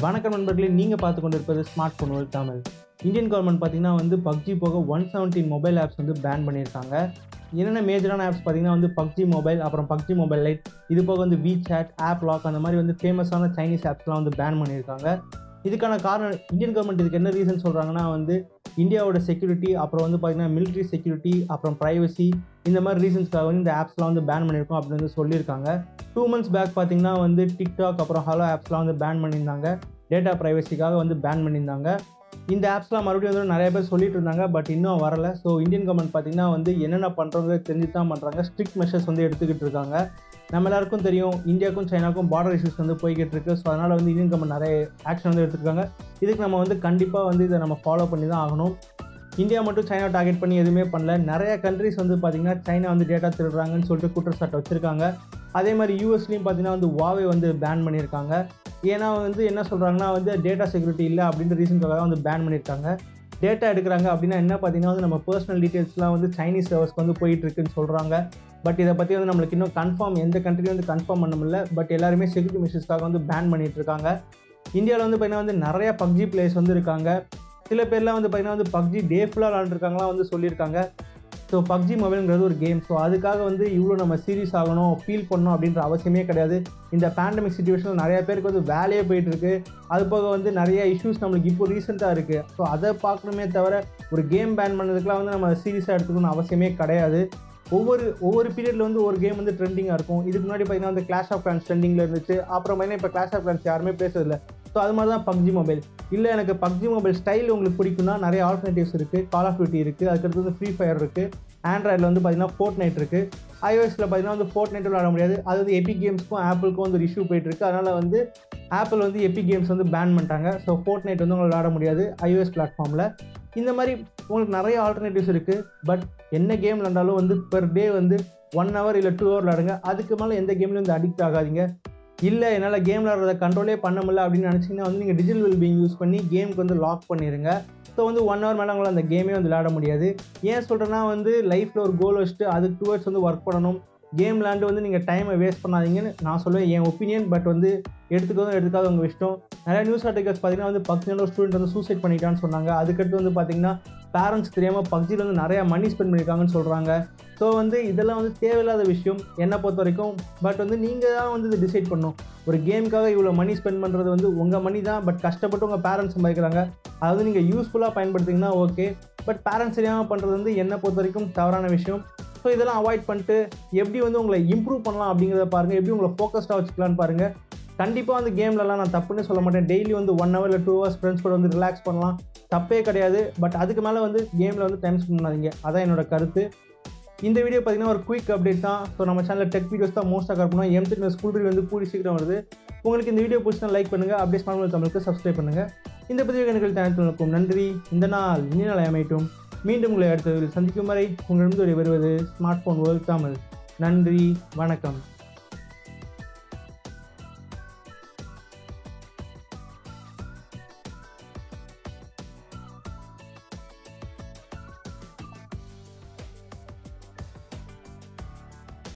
வணக்கம் நண்பர்களே நீங்கள் பார்த்து கொண்டிருப்பது smart phone world Tamil Indian government பார்த்தீங்கன்னா வந்து பப்ஜி போக ஒன் செவன்டீன் மொபைல் ஆப்ஸ் வந்து பேன் பண்ணியிருக்காங்க என்னென்ன மேஜரான ஆப்ஸ் பார்த்தீங்கன்னா வந்து பப்ஜி மொபைல் அப்புறம் பப்ஜி மொபைல் லைட் இது போக வந்து வி சேட் ஆப் லாக் அந்த மாதிரி வந்து ஃபேமஸான சைனீஸ் ஆப்ஸ்லாம் வந்து பேன் பண்ணியிருக்காங்க இதுக்கான காரணம் இந்தியன் கவர்மெண்ட் இதுக்கு என்ன ரீசன் சொல்கிறாங்கன்னா வந்து இந்தியாவோட செக்யூரிட்டி அப்புறம் வந்து பார்த்தீங்கன்னா military செக்யூரிட்டி அப்புறம் ப்ரைவசி இந்த மாதிரி ரீசன்ஸ்க்காக வந்து இந்த ஆப்ஸ்லாம் வந்து பேன் பண்ணியிருக்கோம் அப்படின்னு வந்து சொல்லியிருக்காங்க டூ மந்த்ஸ் பேக் பார்த்தீங்கன்னா வந்து டிக்டாக் அப்புறம் ஹலோ ஆப்ஸ்லாம் வந்து பேன் பண்ணியிருந்தாங்க டேட்டா ப்ரைவசிக்காக வந்து பேன் பண்ணியிருந்தாங்க இந்த ஆப்ஸ்லாம் மறுபடியும் வந்து நிறைய பேர் சொல்லிட்டு இருந்தாங்க பட் இன்னும் வரல ஸோ இந்தியன் கவர்மெண்ட் பார்த்தீங்கன்னா வந்து என்னென்ன பண்ணுறவங்க தெரிஞ்சு தான் பண்ணுறாங்க ஸ்ட்ரிக்ட் மெஷர்ஸ் வந்து எடுத்துக்கிட்டு இருக்காங்க நம்ம எல்லாருக்கும் தெரியும் இந்தியாவுக்கும் சைனாக்கும் பார்டர் இஷ்யூஸ் வந்து போய்கிட்டு இருக்கு ஸோ அதனால் வந்து இந்தியன் கவர்மெண்ட் நிறைய ஆக்ஷன் வந்து எடுத்துருக்காங்க இதுக்கு நம்ம வந்து கண்டிப்பாக வந்து இதை நம்ம ஃபாலோ பண்ணி தான் ஆகணும் இந்தியா மட்டும் சைனா டார்கெட் பண்ணி எதுவுமே பண்ணல நிறைய கண்ட்ரிஸ் வந்து பார்த்தீங்கன்னா சைனா வந்து டேட்டா திருடுறாங்கன்னு சொல்லிட்டு குற்றச்சாட்டு வச்சுருக்காங்க அதே மாதிரி யூஎஸ்லேயும் பார்த்தீங்கன்னா வந்து வாவே வந்து பேன் பண்ணியிருக்காங்க ஏன்னா வந்து என்ன சொல்கிறாங்கன்னா வந்து டேட்டா செக்யூரிட்டி இல்லை அப்படின்ற ரீசனுக்காக தான் வந்து பேன் பண்ணியிருக்காங்க டேட்டா எடுக்கிறாங்க அப்படின்னா என்ன பார்த்தீங்கன்னா வந்து நம்ம பர்சனல் டீட்டெயில்ஸ்லாம் வந்து சைனீஸ் சர்வர்ஸ்க்கு வந்து போயிட்டு இருக்குன்னு சொல்கிறாங்க பட் இதை பற்றி வந்து நம்மளுக்கு இன்னும் கன்ஃபார்ம் எந்த கண்ட்ரியும் வந்து கன்ஃபார்ம் பண்ண முடியல பட் எல்லாருமே செக்யூரிட்டி மெஷர்ஸ்க்காக வந்து பேன் பண்ணிட்டு இருக்காங்க இந்தியாவில் வந்து பார்த்தீங்கன்னா வந்து நிறைய பப்ஜி பிளேயர்ஸ் வந்து இருக்காங்க சில பேர்லாம் வந்து பார்த்தீங்கன்னா வந்து பப்ஜி டே ஃபுல்லாக விளாண்டுருக்காங்களாம் வந்து சொல்லியிருக்காங்க ஸோ பப்ஜி மொபைல்ங்கிறது ஒரு கேம் ஸோ அதுக்காக வந்து இவ்வளோ நம்ம சீரியஸ் ஆகணும் ஃபீல் பண்ணணும் அப்படின்ற அவசியமே கிடையாது இந்த பேண்டமிக் சுச்சுவேஷனில் நிறைய பேருக்கு வந்து வேலையே போயிட்டு இருக்கு அது போக வந்து நிறைய இஷ்யூஸ் நம்மளுக்கு இப்போ ரீசெண்டாக இருக்குது ஸோ அதை பார்க்கணுமே தவிர ஒரு கேம் பேன் பண்ணதுக்குலாம் வந்து நம்ம சீரியஸாக எடுத்துக்கணும்னு அவசியமே கிடையாது ஒவ்வொரு ஒவ்வொரு பீரியடில் வந்து ஒரு கேம் வந்து ட்ரெண்டிங்காக இருக்கும் இதுக்கு முன்னாடி பார்த்தீங்கன்னா வந்து கிளாஷ் ஆஃப் கிளான்ஸ் ட்ரெண்டிங்கில் இருந்துச்சு அப்புறம் பார்த்தீங்கன்னா இப்போ கிளாஷ் ஆஃப் கிளான்ஸ் யாருமே பேசுறதில்ல ஸோ அது மாதிரி தான் பப்ஜி மொபைல் இல்லை எனக்கு பப்ஜி மொபைல் ஸ்டைல் உங்களுக்கு பிடிக்கும்னா நிறைய ஆல்டர்னேட்டிவ்ஸ் இருக்குது கால் ஆஃப் டியூட்டி இருக்குது அதுக்கடுத்து வந்து ஃப்ரீ ஃபயர் இருக்குது ஆண்ட்ராய்டில் வந்து பார்த்தீங்கன்னா ஃபோர்ட் நைட் இருக்குது ஐஓஎஸில் பார்த்தீங்கன்னா வந்து ஃபோர்ட் நைட் விளாட முடியாது அது வந்து எபி கேம்ஸ்க்கும் ஆப்பிளுக்கும் வந்து ஒரு இஷ்யூ போயிட்டு இருக்கு அதனால் வந்து ஆப்பிள் வந்து எபி கேம்ஸ் வந்து பேன் பண்ணிட்டாங்க ஸோ ஃபோர்ட் நைட் வந்து உங்களுக்கு விளாட முடியாது ஐஓஎஸ் பிளாட்ஃபார்மில் இந்த மாதிரி உங்களுக்கு நிறைய ஆல்டர்னேட்டிவ்ஸ் இருக்குது பட் என்ன கேம் விளாண்டாலும் வந்து பெர் டே வந்து ஒன் ஹவர் இல்லை டூ ஹவர் விளாடுங்க அதுக்கு மேலே எந்த கேம்லையும் வந்து அடிக்ட் ஆகாதீங்க இல்லை என்னால் கேம் விளாட்றத கண்ட்ரோலே பண்ண முடியல அப்படின்னு நினச்சிங்கன்னா வந்து நீங்கள் டிஜிட்டல் வெல்பீங் யூஸ் பண்ணி கேமுக்கு வந்து லாக் பண்ணிடுங்க ஸோ வந்து ஒன் ஹவர் மேலே உங்களால் அந்த கேமே வந்து விளாட முடியாது ஏன் சொல்கிறேன்னா வந்து லைஃப்பில் ஒரு கோல் வச்சுட்டு அதுக்கு டுவர்ட்ஸ் வந்து ஒர்க் பண்ணணும் கேம் விளாண்டு வந்து நீங்கள் டைமை வேஸ்ட் பண்ணாதீங்கன்னு நான் சொல்லுவேன் என் ஒப்பீனியன் பட் வந்து எடுத்துக்கவும் எடுத்துக்காத உங்கள் இஷ்டம் நிறைய நியூஸ் ஆர்டிகல்ஸ் பார்த்தீங்கன்னா வந்து பக்தியில் ஒரு ஸ்டூடெண்ட் வந்து சூசைட் பண்ணிட்டான்னு சொன்னாங்க அதுக்கடுத்து வந்து பார்த்தீங்கன்னா பேரண்ட்ஸ் தெரியாமல் பக்தியில் வந்து நிறையா மணி ஸ்பெண்ட் பண்ணியிருக்காங்கன்னு சொல்கிறாங்க ஸோ வந்து இதெல்லாம் வந்து தேவையில்லாத விஷயம் என்னை பொறுத்த வரைக்கும் பட் வந்து நீங்கள் தான் வந்து இது டிசைட் பண்ணணும் ஒரு கேமுக்காக இவ்வளோ மணி ஸ்பெண்ட் பண்ணுறது வந்து உங்கள் மணி தான் பட் கஷ்டப்பட்டு உங்கள் பேரண்ட்ஸ் சம்பாதிக்கிறாங்க அதாவது நீங்கள் யூஸ்ஃபுல்லாக பயன்படுத்திங்கன்னா ஓகே பட் பேரண்ட்ஸ் தெரியாமல் பண்ணுறது வந்து என்னை பொறுத்த வரைக்கும் தவறான விஷயம் ஸோ இதெல்லாம் அவாய்ட் பண்ணிட்டு எப்படி வந்து உங்களை இம்ப்ரூவ் பண்ணலாம் அப்படிங்கிறத பாருங்கள் எப்படி உங்களை ஃபோக்கஸ்டாக வச்சுக்கலான்னு பாருங்கள் கண்டிப்பாக வந்து கேம்லலாம் நான் தப்புன்னு சொல்ல மாட்டேன் டெய்லி வந்து ஒன் ஹவர் இல்லை டூ ஹவர்ஸ் ஃப்ரெண்ட்ஸ் கூட வந்து ரிலாக்ஸ் பண்ணலாம் தப்பே கிடையாது பட் அதுக்கு மேலே வந்து கேமில் வந்து டைம் ஸ்பெண்ட் பண்ணாதீங்க அதான் என்னோட கருத்து இந்த வீடியோ பார்த்தீங்கன்னா ஒரு குயிக் அப்டேட் தான் ஸோ நம்ம சேனலில் டெக் வீடியோஸ் தான் மோஸ்ட்டாக கவர் பண்ணுவோம் எம் த்ரீ ஸ்கூல் வீடியோ வந்து கூடி சீக்கிரம் வருது உங்களுக்கு இந்த வீடியோ பிடிச்சா லைக் பண்ணுங்கள் அப்படியே ஸ்மார்ட் தமிழுக்கு சப்ஸ்கிரைப் பண்ணுங்கள் இந்த பதிவு எனக்கு தனித்துவனுக்கும் நன்றி இந்த நாள் இனி நாள் அமையட்டும் மீண்டும் உங்களை அடுத்த வீடியோவில் சந்திக்கும் வரை உங்களிடம் வருவது ஸ்மார்ட் ஃபோன் வேர்ல்ட் தமிழ் நன்றி வணக்கம்